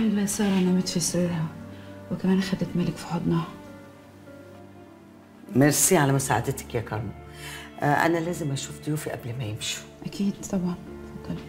الحمد لله سارة نامت في سريرها وكمان خدت مالك في حضنها ميرسي على مساعدتك يا كارمو آه انا لازم اشوف ضيوفي قبل ما يمشوا أكيد طبعا اتفضلي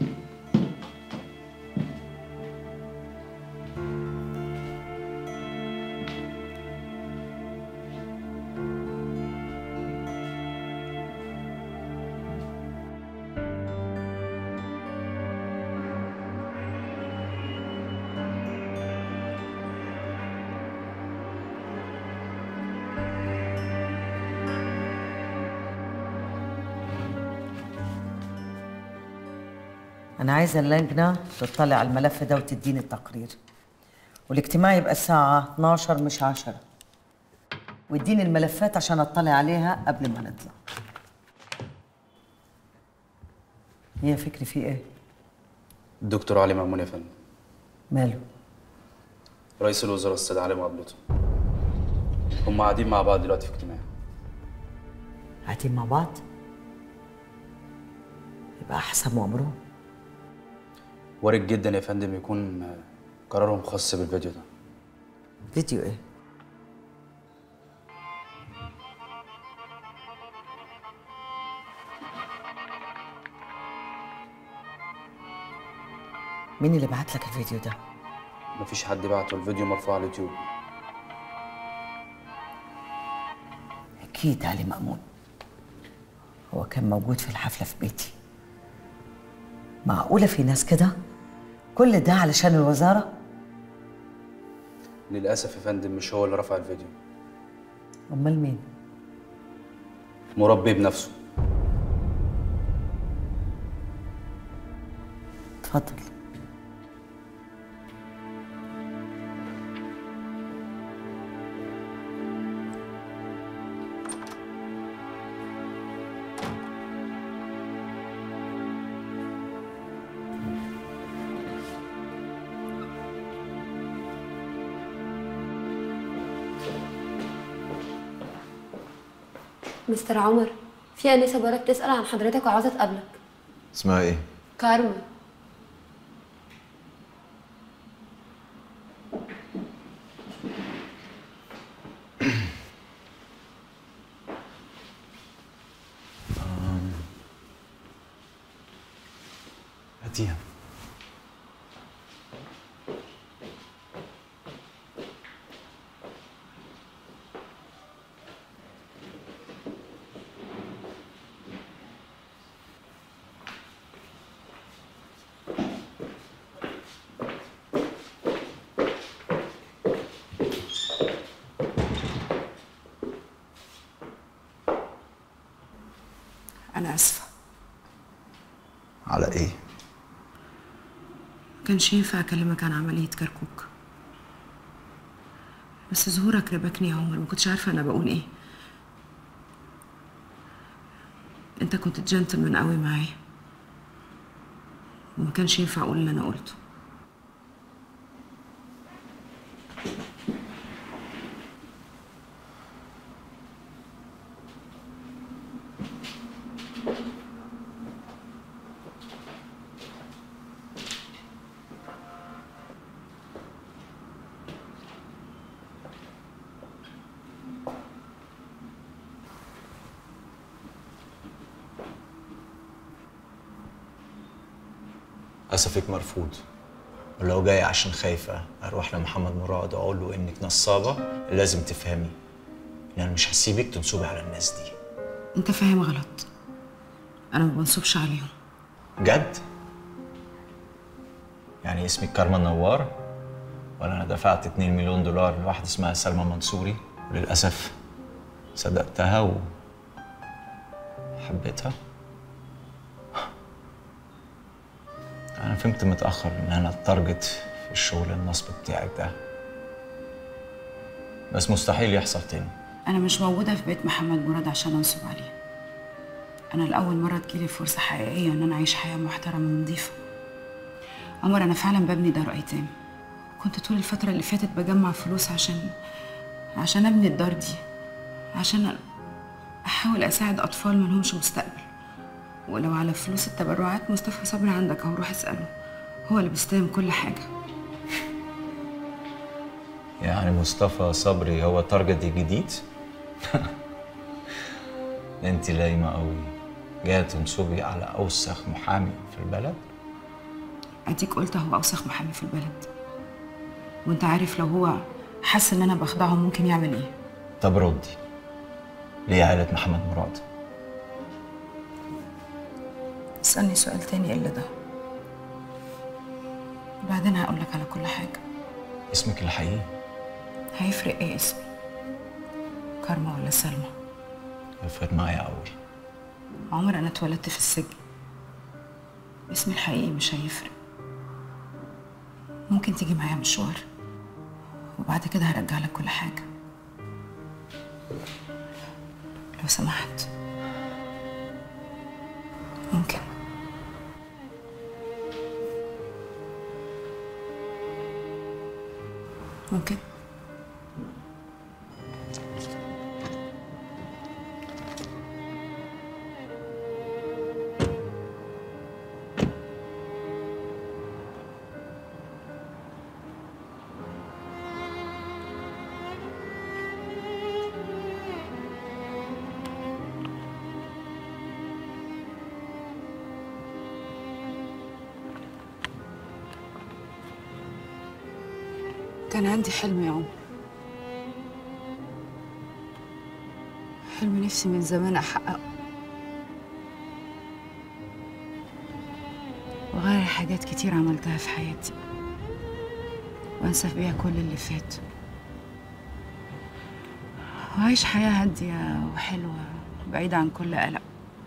انا عايزه اللجنه تطلع على الملف ده وتديني التقرير والاجتماع يبقى الساعه 12 مش 10 واديني الملفات عشان اطلع عليها قبل ما نطلع هي فكري في ايه الدكتور علي مأمون يا فندم ماله رئيس الوزراء استدعى مقابلته هم قاعدين مع بعض دلوقتي في اجتماع قاعدين مع بعض يبقى احسن وامرهم وارد جدا يا فندم يكون آه، قرارهم خاص بالفيديو ده فيديو ايه مين اللي بعت لك الفيديو ده مفيش حد بعته الفيديو مرفوع على اليوتيوب اكيد علي مأمون هو كان موجود في الحفله في بيتي معقوله في ناس كده كل ده علشان الوزاره للأسف يا فندم مش هو اللي رفع الفيديو امال مين مربي بنفسه اتفضل مستر عمر في أنسة بره بتسأل عن حضرتك وعاوزة تقابلك اسمها ايه؟ كارما هاتيها أنا آسفة على ايه؟ ما كانش ينفع أكلمك عن عملية كركوك بس ظهورك ربكني يا عمر ما كنتش عارفة أنا بقول إيه أنت كنت جنتلمان قوي معايا وما كانش ينفع أقول اللي أنا قلته اسفك مرفوض ولو جاي عشان خايفة اروح لمحمد مراد اقول له انك نصابة لازم تفهمي ان انا مش هسيبك تنصبي على الناس دي أنت فاهم غلط أنا ما بنصبش عليهم جد؟ يعني اسمك كارما نوار ولا انا دفعت 2 مليون دولار لواحدة اسمها سلمى منصوري وللأسف صدقتها و حبيتها أنا فهمت متأخر إن أنا التارجت في الشغل النصب بتاعك ده بس مستحيل يحصل تاني أنا مش موجودة في بيت محمد مراد عشان أنصب عليه أنا لأول مرة تجيلي فرصة حقيقية إن أنا أعيش حياة محترمة ونظيفة عمر أنا فعلا ببني دار أيتام كنت طول الفترة اللي فاتت بجمع فلوس عشان عشان أبني الدار دي عشان أحاول أساعد أطفال ملهمش مستقبل ولو على فلوس التبرعات مصطفى صبري عندك أهو روح اسأله هو اللي بيستلم كل حاجة يعني مصطفى صبري هو تارجت الجديد انت لايمه قوي جايه تنصبي على اوسخ محامي في البلد اديك قلت هو اوسخ محامي في البلد وانت عارف لو هو حس ان انا بخدعه ممكن يعمل ايه طب ردي ليه عائله محمد مراد اسالني سؤال تاني الا ده وبعدين هقول لك على كل حاجه اسمك الحقيقي هيفرق ايه اسمي كارما ولا سلمى يفرق معايا قوي عمر انا اتولدت في السجن اسمي الحقيقي مش هيفرق ممكن تيجي معايا مشوار وبعد كده هرجع لك كل حاجه لو سمحت ممكن ممكن كان عندي حلم يا عمر حلم نفسي من زمان أحققه وغير حاجات كتير عملتها في حياتي وأنسى بيها كل اللي فات وأعيش حياة هادية وحلوة بعيدة عن كل قلق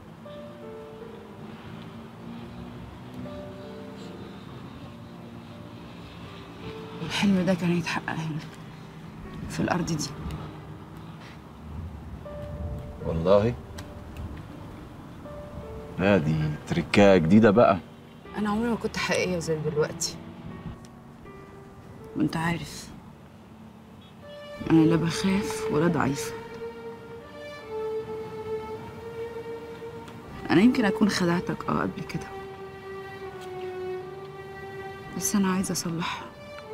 الحلم ده كان يتحقق هنا في الأرض دي والله لا دي تركايه جديده بقى أنا عمري ما كنت حقيقية زي دلوقتي وأنت عارف أنا لا بخاف ولا ضعيفة أنا يمكن أكون خدعتك أه قبل كده بس أنا عايزة أصلحها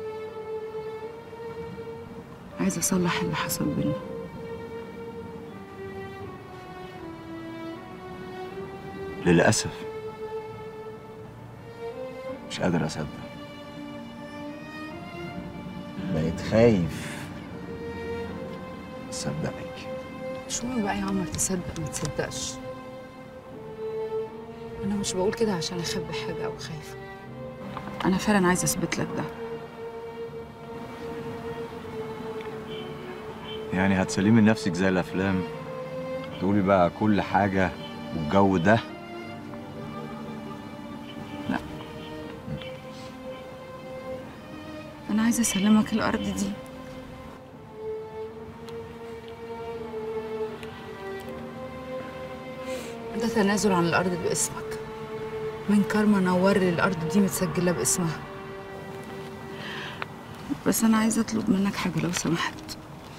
عايزة أصلح اللي حصل بينا للاسف مش قادر اصدق بقيت خايف اصدقك مش مهم بقى يا عمر تصدق ما تصدقش أنا مش بقول كده عشان أخبي حاجة أو خايفة أنا فعلا عايزة أثبت لك ده يعني هتسلمي نفسك زي الافلام تقولي بقى كل حاجه والجو ده أنا عايزة أسلمك الأرض دي ده تنازل عن الأرض باسمك من كارما نور لي الأرض دي متسجلة باسمها بس أنا عايزة أطلب منك حاجة لو سمحت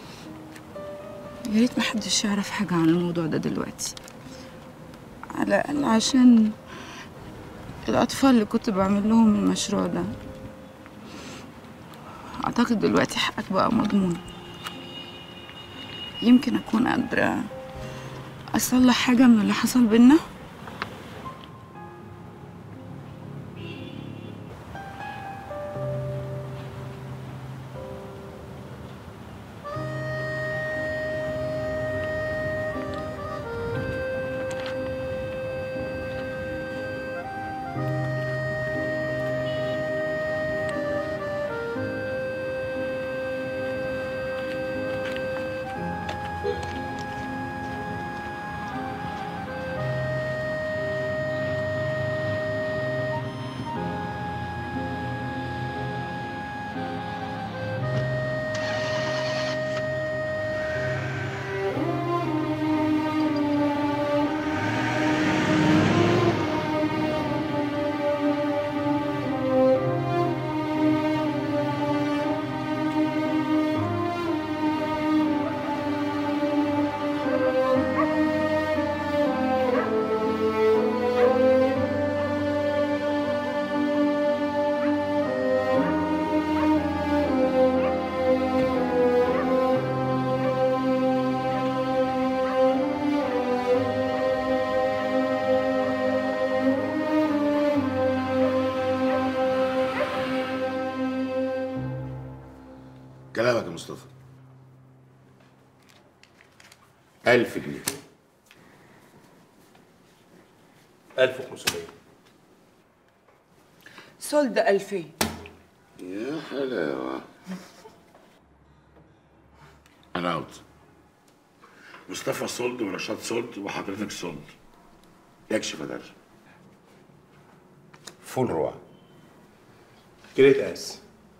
يا ريت محدش يعرف حاجة عن الموضوع ده دلوقتي على الأقل عشان الأطفال اللي كنت بعمل لهم المشروع ده أعتقد دلوقتي حقك بقى مضمون يمكن أكون قادرة أصلح حاجة من اللي حصل بينا مصطفى ألف جنيه 1500 سولد 2000 يا حلاوة أنا أوت مصطفى صلد ورشاد صلد وحضرتك صلد يكشف يا درش فول روعة جريت اس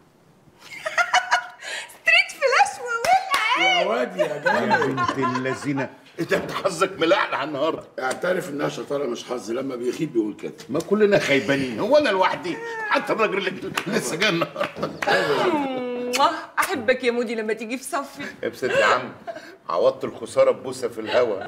ستريت فلاش وولع يا واد يا جامد بنت اللذينة انت انت حظك ملعلع النهارده اعترف انها شطاره مش حظ لما بيخيب بيقول كده ما كلنا خيبانين هو انا لوحدي حتى الراجل اللي لسه جاي النهارده احبك يا مودي لما تيجي في صفي ابسط يا عم عوضت الخساره ببوسه في الهوا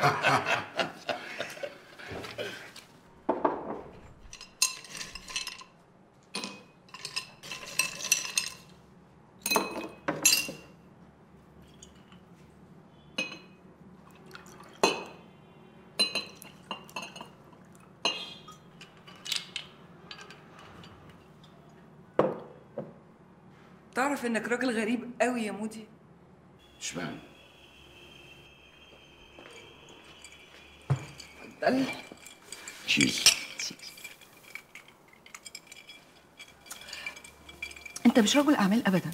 تعرف انك راجل غريب قوي يا مودي اشمعنى اتفضل تشيز انت مش رجل اعمال ابدا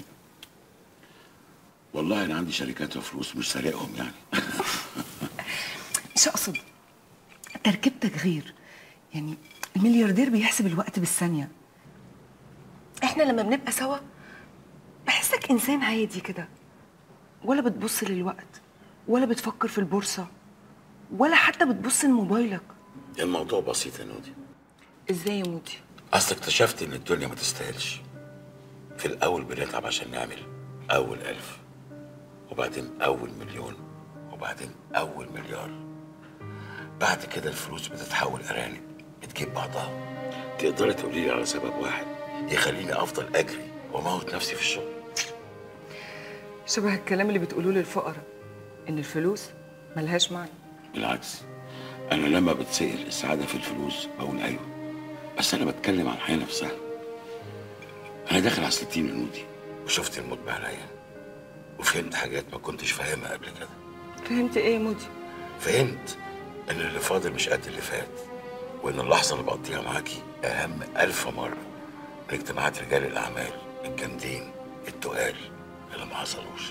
والله انا عندي شركات وفلوس مش سارقهم يعني مش اقصد تركيبتك غير يعني الملياردير بيحسب الوقت بالثانيه احنا لما بنبقى سوا بحسك انسان عادي كده ولا بتبص للوقت ولا بتفكر في البورصه ولا حتى بتبص لموبايلك الموضوع بسيط يا نودي ازاي يا مودي اصل اكتشفت ان الدنيا ما تستاهلش في الاول بنتعب عشان نعمل اول الف وبعدين اول مليون وبعدين اول مليار بعد كده الفلوس بتتحول ارانب بتجيب بعضها تقدري تقولي لي على سبب واحد يخليني افضل اجري واموت نفسي في الشغل شبه الكلام اللي بتقولوه للفقراء ان الفلوس ملهاش معنى بالعكس انا لما بتسأل السعاده في الفلوس بقول ايوه بس انا بتكلم عن الحياه نفسها انا داخل على 60 يا نودي وشفت الموت بعينيا وفهمت حاجات ما كنتش فاهمها قبل كده فهمت ايه يا مودي فهمت ان اللي فاضل مش قد اللي فات وان اللحظه اللي بقضيها معاكي اهم الف مره من اجتماعات رجال الاعمال الجامدين التقال اللي ما حصلوش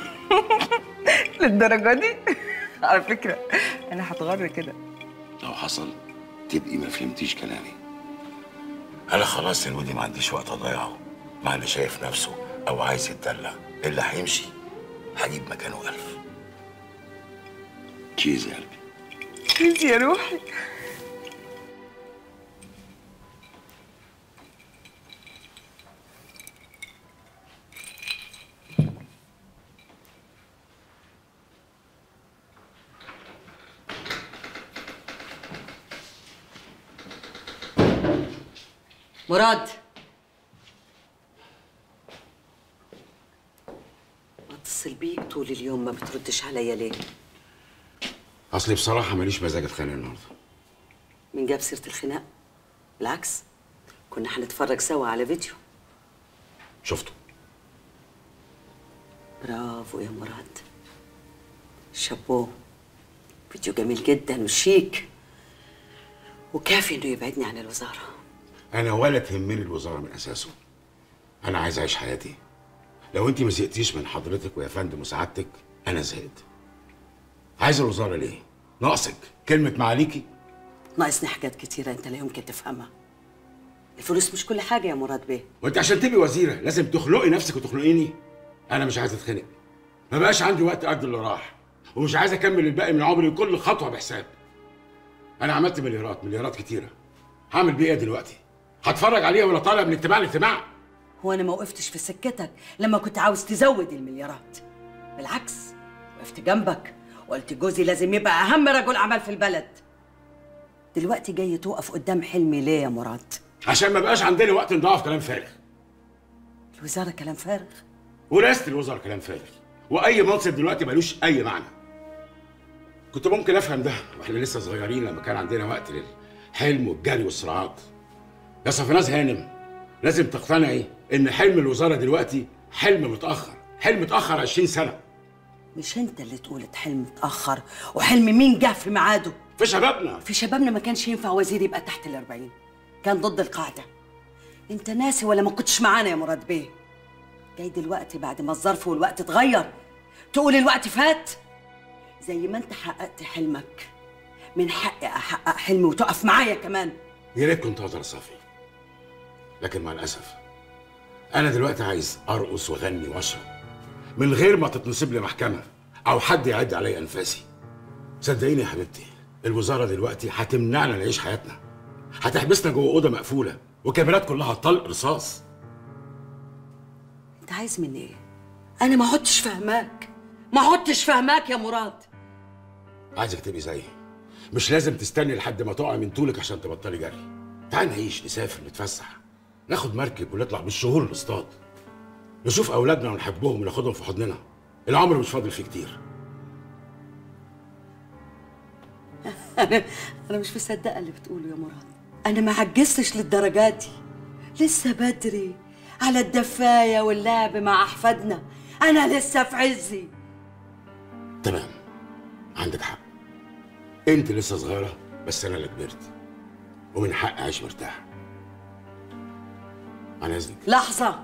للدرجه دي على فكره انا هتغر كده لو حصل تبقي ما فهمتيش كلامي انا خلاص يا نودي ما عنديش وقت اضيعه مع اللي شايف نفسه او عايز يتدلع اللي هيمشي هجيب مكانه الف تشيز يا قلبي انت يا روحي مراد بتصل بيك طول اليوم ما بتردش عليا ليه؟ اصلي بصراحه ماليش مزاج اتخانق النهارده من جاب سيرة الخناق؟ بالعكس كنا هنتفرج سوا على فيديو شفته برافو يا مراد شابوه فيديو جميل جدا وشيك وكافي انه يبعدني عن الوزاره انا ولا تهمني الوزاره من اساسه انا عايز اعيش حياتي لو انت ما زهقتيش من حضرتك ويا فندم وسعادتك انا زهقت عايز الوزاره ليه ناقصك كلمه معاليكي ناقصني حاجات كتيره انت لا يمكن تفهمها الفلوس مش كل حاجه يا مراد بيه وانت عشان تبقي وزيره لازم تخلقي نفسك وتخلقيني انا مش عايز اتخنق ما بقاش عندي وقت قد اللي راح ومش عايز اكمل الباقي من عمري كل خطوه بحساب انا عملت مليارات مليارات كتيره هعمل بيه ايه دلوقتي هتفرج عليها ولا طالع من اجتماع لاجتماع هو انا ما وقفتش في سكتك لما كنت عاوز تزود المليارات بالعكس وقفت جنبك وقلت جوزي لازم يبقى اهم رجل اعمال في البلد دلوقتي جاي توقف قدام حلمي ليه يا مراد عشان ما بقاش عندنا وقت نضاعف كلام فارغ الوزاره كلام فارغ ورئاسه الوزراء كلام فارغ واي منصب دلوقتي ملوش اي معنى كنت ممكن افهم ده واحنا لسه صغيرين لما كان عندنا وقت للحلم والجري والصراعات يا صفناز هانم لازم تقتنعي ان حلم الوزاره دلوقتي حلم متاخر حلم اتاخر 20 سنه مش انت اللي تقول حلم اتاخر وحلم مين جه في ميعاده في شبابنا في شبابنا ما كانش ينفع وزير يبقى تحت الأربعين كان ضد القاعدة انت ناسي ولا ما كنتش معانا يا مراد بيه جاي دلوقتي بعد ما الظرف والوقت اتغير تقول الوقت فات زي ما انت حققت حلمك من حقي احقق حلمي وتقف معايا كمان يا ريت كنت اقدر صافي لكن مع الاسف انا دلوقتي عايز ارقص واغني واشرب من غير ما تتنصب لي محكمه او حد يعد عليا انفاسي صدقيني يا حبيبتي الوزاره دلوقتي هتمنعنا نعيش حياتنا هتحبسنا جوه اوضه مقفوله وكاميرات كلها طلق رصاص انت عايز مني ايه انا ما عدتش فاهماك ما عدتش فاهماك يا مراد عايزك تبقي زيي مش لازم تستني لحد ما تقعي من طولك عشان تبطلي جري تعالي نعيش نسافر نتفسح ناخد مركب ونطلع بالشهور نصطاد نشوف اولادنا ونحبهم وناخدهم في حضننا العمر مش فاضل فيه كتير انا انا مش مصدقه اللي بتقوله يا مراد انا ما عجزتش للدرجات دي لسه بدري على الدفايه واللعب مع احفادنا انا لسه في عزي تمام عندك حق انت لسه صغيره بس انا اللي كبرت ومن حقي اعيش مرتاح عن اذنك لحظه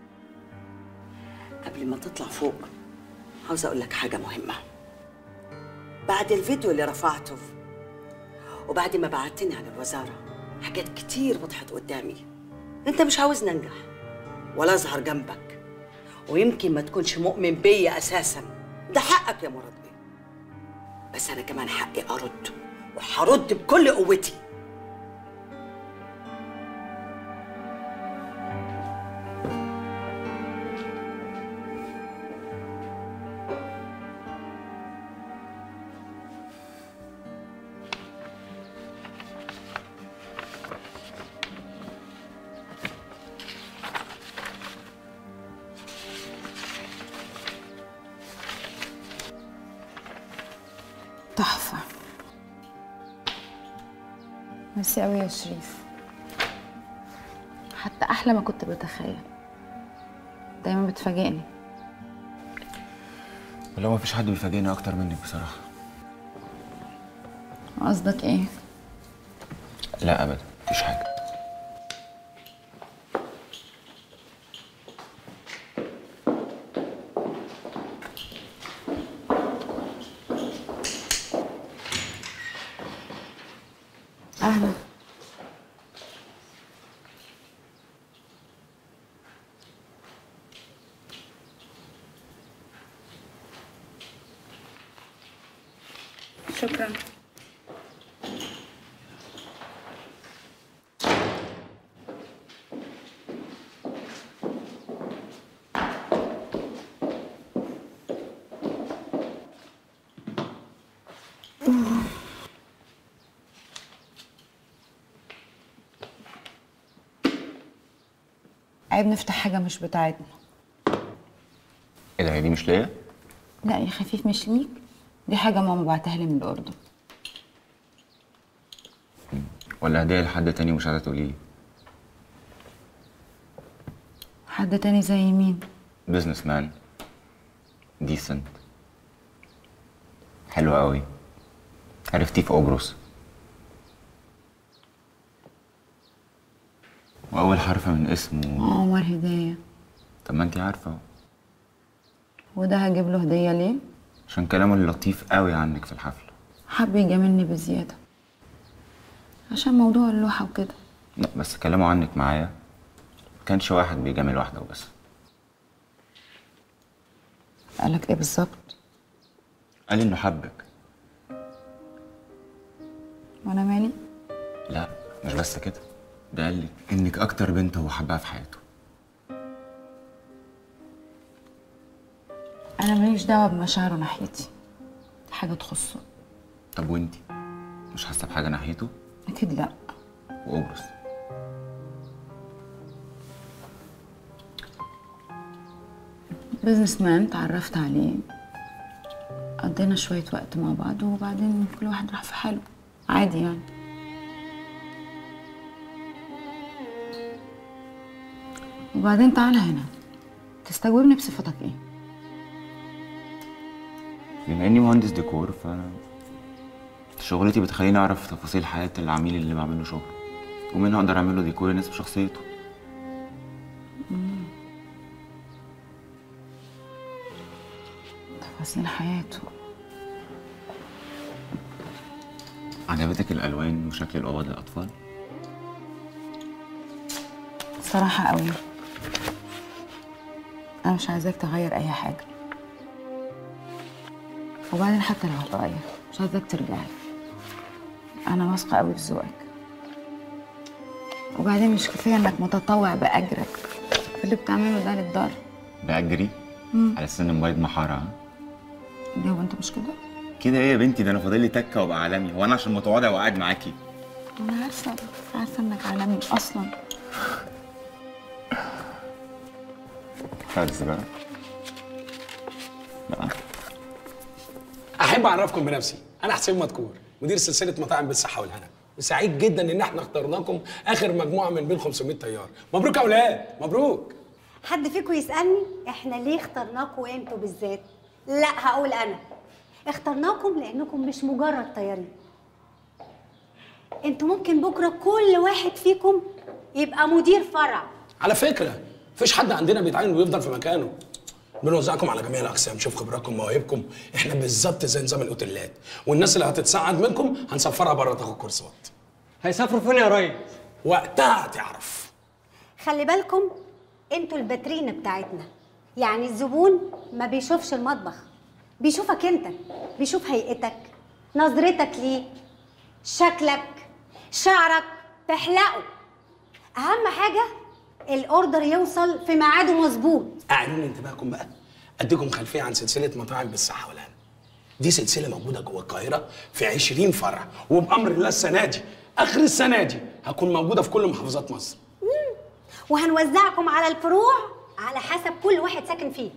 قبل ما تطلع فوق عاوزه اقول لك حاجه مهمه بعد الفيديو اللي رفعته وبعد ما بعتني على الوزاره حاجات كتير وضحت قدامي انت مش عاوزني انجح ولا اظهر جنبك ويمكن ما تكونش مؤمن بيا اساسا ده حقك يا مراد بيه بس انا كمان حقي ارد وهرد بكل قوتي تحفة ميرسي قوي يا شريف حتى أحلى ما كنت بتخيل دايما بتفاجئني لو ما فيش حد بيفاجئني اكتر منك بصراحه قصدك ايه؟ لا ابدا مفيش حاجه أهلا شكرا عيب نفتح حاجة مش بتاعتنا ايه ده هي دي مش ليا لا يا خفيف مش ليك دي حاجة ماما بعتها لي من الأردن ولا هديه لحد تاني مش عايزه تقولي لي حد تاني زي مين؟ بزنس مان ديسنت حلو قوي عرفتيه في قبرص واول حرف من اسمه عمر هدية طب ما انت عارفه اهو. وده هجيب له هدية ليه؟ عشان كلامه اللطيف قوي عنك في الحفله حب يجاملني بزيادة عشان موضوع اللوحة وكده لا بس كلامه عنك معايا كانش واحد بيجامل واحده وبس قالك ايه بالظبط؟ قال انه حبك وانا مالي؟ لا مش بس كده ده قال لي انك اكتر بنت هو حبها في حياته انا ماليش دعوة بمشاعره ناحيتي دي حاجة تخصه طب وانتي مش حاسه بحاجه ناحيته اكيد لا وقبرص بزنس مان تعرفت عليه قضينا شوية وقت مع بعض وبعدين كل واحد راح في حاله عادي يعني وبعدين تعالى هنا تستجوبني بصفتك ايه؟ بما اني مهندس ديكور فانا شغلتي بتخليني اعرف تفاصيل حياة العميل اللي بعمل له شغل ومنها اقدر اعمل له ديكور يناسب شخصيته تفاصيل حياته عجبتك الالوان وشكل الاوض للاطفال صراحة قوي أنا مش عايزاك تغير أي حاجة وبعدين حتى لو هتغير مش عايزاك ترجع لي أنا واثقة قوي في ذوقك وبعدين مش كفاية إنك متطوع بأجرك في اللي بتعمله ده للدار باجري مم. على سن موبايل محاره ها؟ ليه هو أنت مش كده؟ كده ايه يا بنتي ده انا فاضل لي تكه وابقى عالمي هو انا عشان متواضع وقاعد معاكي أنا عارفة عارفة إنك عالمي أصلا فاز السيجاره لا احب اعرفكم بنفسي انا حسين مدكور مدير سلسله مطاعم بالصحه والهنا وسعيد جدا ان احنا اخترناكم اخر مجموعه من بين 500 طيار مبروك يا اولاد مبروك حد فيكم يسألني احنا ليه اخترناكم انتوا بالذات؟ لا هقول انا اخترناكم لانكم مش مجرد طيارين انتوا ممكن بكره كل واحد فيكم يبقى مدير فرع على فكره مفيش حد عندنا بيتعين ويفضل في مكانه بنوزعكم على جميع الاقسام شوف خبراتكم ومواهبكم احنا بالظبط زي نظام الاوتيلات والناس اللي هتتصعد منكم هنسفرها بره تاخد كورسات هيسافروا فين يا ريس؟ وقتها هتعرف خلي بالكم انتوا الباترين بتاعتنا يعني الزبون ما بيشوفش المطبخ بيشوفك انت بيشوف هيئتك نظرتك ليه شكلك شعرك تحلقه اهم حاجه الاوردر يوصل في ميعاده مظبوط اعلنوا انتباهكم بقى اديكم خلفيه عن سلسله مطاعم بالصحه والهنا دي سلسله موجوده جوه القاهره في 20 فرع وبامر الله السنه دي اخر السنه دي هكون موجوده في كل محافظات مصر وهنوزعكم على الفروع على حسب كل واحد ساكن فيه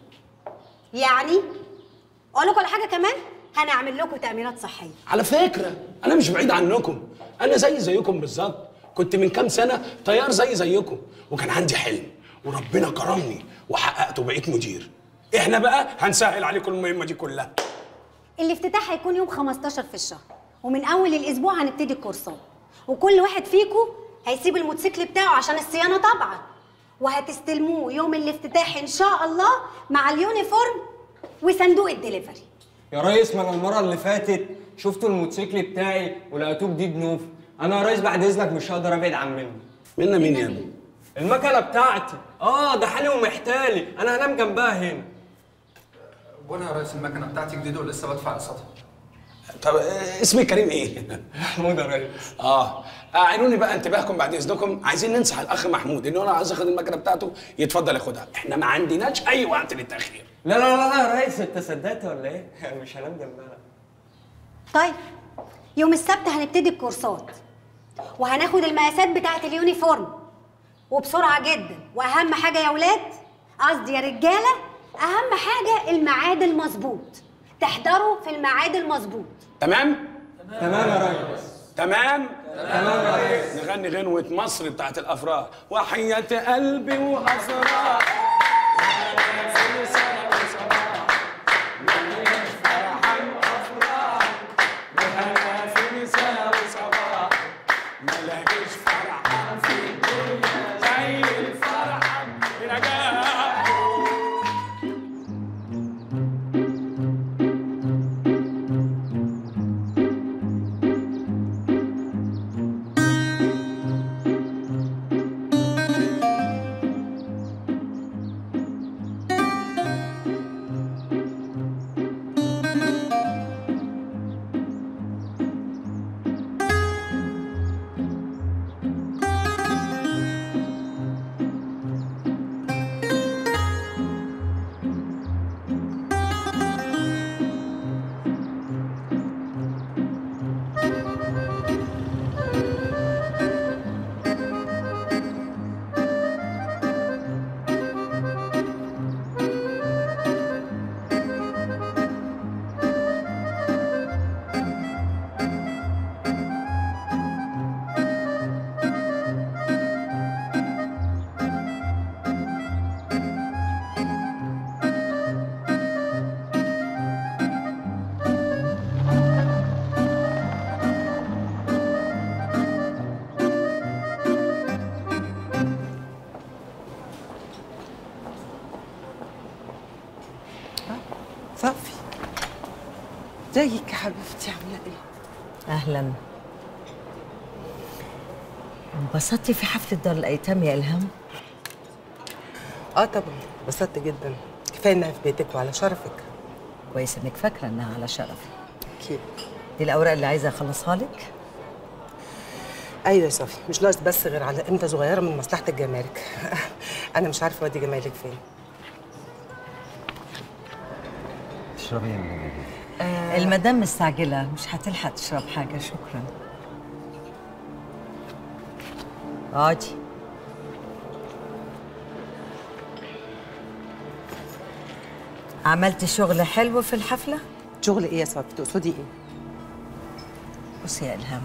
يعني اقول لكم على حاجه كمان هنعمل لكم تامينات صحيه على فكره انا مش بعيد عنكم انا زي زيكم بالظبط كنت من كام سنه طيار زي زيكم وكان عندي حلم وربنا كرمني وحققته بقيت مدير احنا بقى هنسهل عليكم المهمه دي كلها الافتتاح هيكون يوم 15 في الشهر ومن اول الاسبوع هنبتدي الكورسات وكل واحد فيكم هيسيب الموتوسيكل بتاعه عشان الصيانه طبعا وهتستلموه يوم الافتتاح ان شاء الله مع اليونيفورم وصندوق الدليفري يا ريس ما انا المره اللي فاتت شفتوا الموتوسيكل بتاعي ولقيتوه جديد نوف انا يا ريس بعد اذنك مش هقدر ابعد عن منه منا مين يا ابني المكنه بتاعتي اه ده حالي ومحتالي انا هنام جنبها هنا وانا يا ريس المكنه بتاعتي جديده ولسه بدفع قسطها طب آه، اسمي كريم ايه محمود يا ريس اه اعينوني بقى انتباهكم بعد اذنكم عايزين ننصح الاخ محمود ان انا عايز اخد المكنه بتاعته يتفضل ياخدها احنا ما عندناش اي وقت للتاخير لا لا لا لا يا ريس انت صدقت ولا ايه؟ مش هنام جنبها طيب يوم السبت هنبتدي الكورسات وهناخد المقاسات بتاعه اليونيفورم وبسرعه جدا واهم حاجه يا ولاد قصدي يا رجاله اهم حاجه الميعاد المظبوط تحضروا في الميعاد المظبوط تمام تمام يا ريس تمام تمام يا ريس نغني غنوة مصر بتاعت الأفراح وحياة قلبي وأسرار ازيك يا حبيبتي عامله ايه اهلا انبسطتي في حفله دار الايتام يا الهام اه طبعا انبسطت جدا كفايه انها في بيتك وعلى شرفك كويس انك فاكره انها على شرفي اكيد دي الاوراق اللي عايزه اخلصها لك ايوه يا صفي مش ناقص بس غير على امضه صغيره من مصلحه الجمارك انا مش عارفه اودي جمالك فين تشربي ايه من جديد؟ آه المدام مستعجله مش هتلحق تشرب حاجه شكرا اقعدي عملتي شغل حلو في الحفله شغل ايه يا صفي تقصدي ايه بصي يا الهام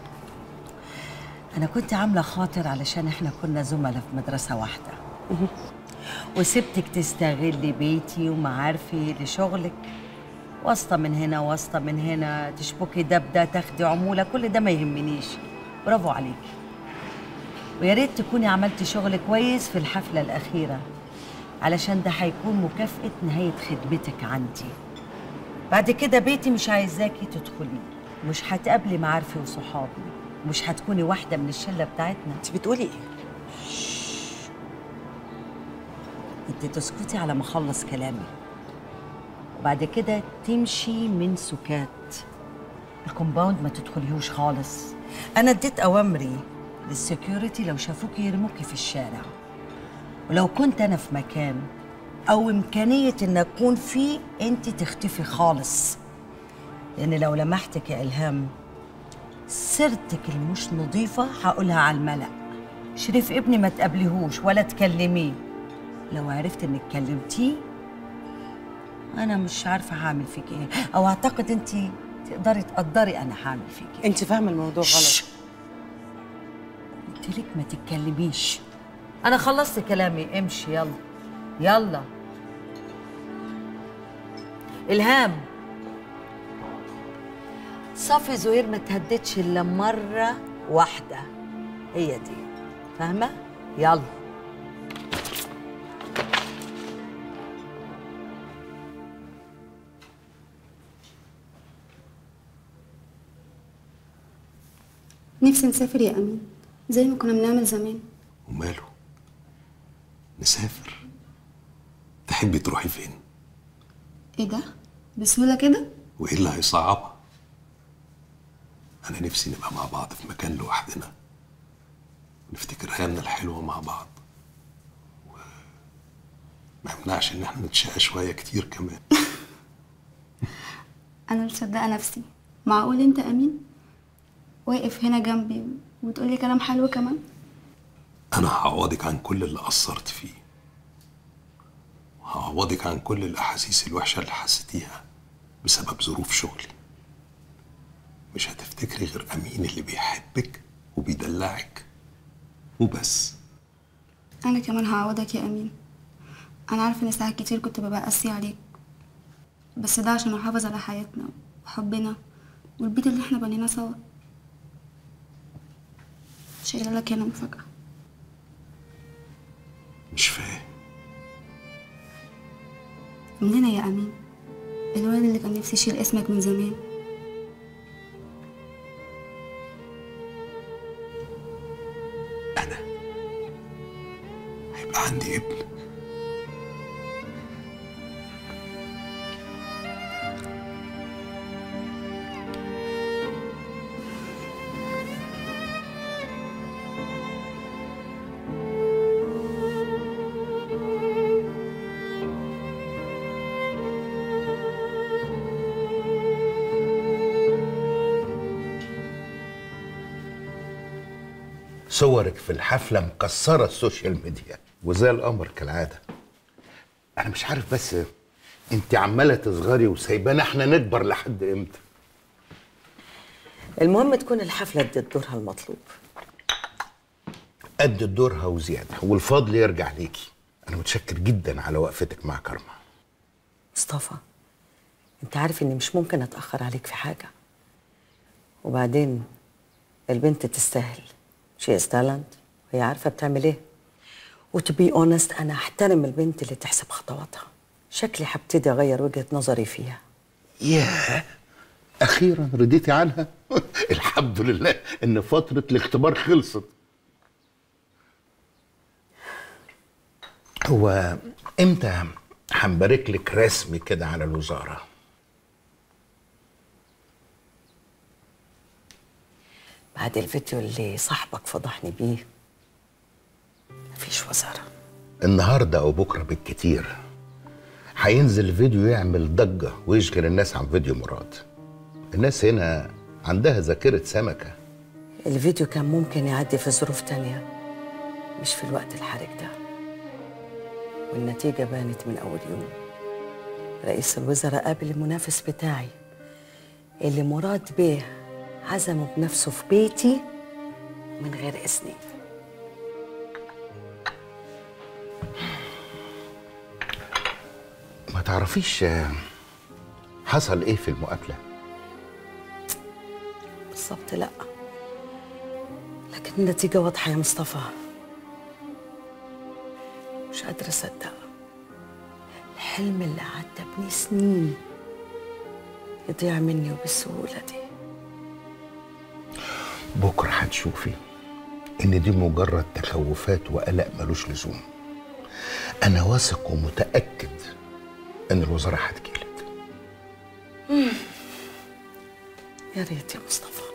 انا كنت عامله خاطر علشان احنا كنا زملاء في مدرسه واحده وسبتك تستغلي بيتي ومعارفي لشغلك واسطه من هنا واسطه من هنا تشبكي ده بده تاخدي عموله كل ده ما يهمنيش برافو عليكي ويا ريت تكوني عملتي شغل كويس في الحفله الاخيره علشان ده هيكون مكافاه نهايه خدمتك عندي بعد كده بيتي مش عايزاكي تدخلي مش هتقابلي معارفي وصحابي مش هتكوني واحده من الشله بتاعتنا انت بتقولي ايه انت تسكتي على ما اخلص كلامي وبعد كده تمشي من سكات الكومباوند ما تدخليهوش خالص انا اديت اوامري للسكيورتي لو شافوكي يرموكي في الشارع ولو كنت انا في مكان او امكانيه ان اكون فيه انت تختفي خالص لان لو لمحتك يا الهام سيرتك المش نظيفه هقولها على الملأ شريف ابني ما تقابليهوش ولا تكلميه لو عرفت انك كلمتيه انا مش عارفه هعمل فيك ايه او اعتقد انت تقدري تقدري انا هعمل فيك ايه انت فاهمه الموضوع غلط قلت لك ما تتكلميش انا خلصت كلامي امشي يلا يلا الهام صفي زهير ما تهددش الا مره واحده هي دي فاهمه يلا نفسي نسافر يا أمين زي ما كنا بنعمل زمان وماله نسافر تحبي تروحي فين إيه ده؟ بسهولة كده؟ وايه اللي هيصعبها انا نفسي نبقى مع بعض في مكان لوحدنا ونفتكر ايامنا الحلوه مع بعض وما يمنعش ان احنا نتشقى شويه كتير كمان أنا مش مصدقة نفسي معقول أنت أمين؟ واقف هنا جنبي وتقولي كلام حلو كمان؟ انا هعوضك عن كل اللي قصرت فيه وهعوضك عن كل الاحاسيس الوحشه اللي حسيتيها بسبب ظروف شغلي مش هتفتكري غير امين اللي بيحبك وبيدلعك وبس أنا كمان هعوضك يا أمين أنا عارفة إن ساعات كتير كنت ببقى قاسية عليك بس ده عشان أحافظ على حياتنا وحبنا والبيت اللي احنا بنيناه سوا شايلة لك هنا مفاجأة مش فاهم من هنا يا أمين الولد اللي كان نفسي يشيل اسمك من زمان هيبقى عندي ابن صورك في الحفلة مكسرة السوشيال ميديا وزي القمر كالعادة أنا مش عارف بس أنت عمالة تصغري وسايبانا إحنا نكبر لحد إمتى؟ المهم تكون الحفله ادت دورها المطلوب قد دورها وزيادة والفضل يرجع ليكي أنا متشكر جدا على وقفتك مع كارما مصطفى انت عارف اني مش ممكن اتاخر عليك في حاجه وبعدين البنت تستاهل شي از تالنت وهي عارفه بتعمل ايه وتو بي اونست انا احترم البنت اللي تحسب خطواتها شكلي هبتدي اغير وجهه نظري فيها ياه اخيرا رضيتي عنها الحمد لله ان فتره الاختبار خلصت هو امتى هنبارك لك رسمي كده على الوزاره بعد الفيديو اللي صاحبك فضحني بيه مفيش وزارة النهارده او بكره بالكتير هينزل فيديو يعمل ضجه ويشغل الناس عن فيديو مراد الناس هنا عندها ذاكره سمكه الفيديو كان ممكن يعدي في ظروف تانية مش في الوقت الحرج ده والنتيجة بانت من أول يوم رئيس الوزراء قابل المنافس بتاعي اللي مراد بيه عزمه بنفسه في بيتي من غير إذني ما تعرفيش آه، حصل ايه في المقابله بالظبط لأ لكن النتيجة واضحة يا مصطفى مش قادرة أصدق الحلم اللي قعدت أبنيه سنين يضيع مني وبالسهولة دي بكره هتشوفي ان دي مجرد تخوفات وقلق ملوش لزوم انا واثق ومتاكد ان الوزاره هتجيلك يا ريت يا مصطفى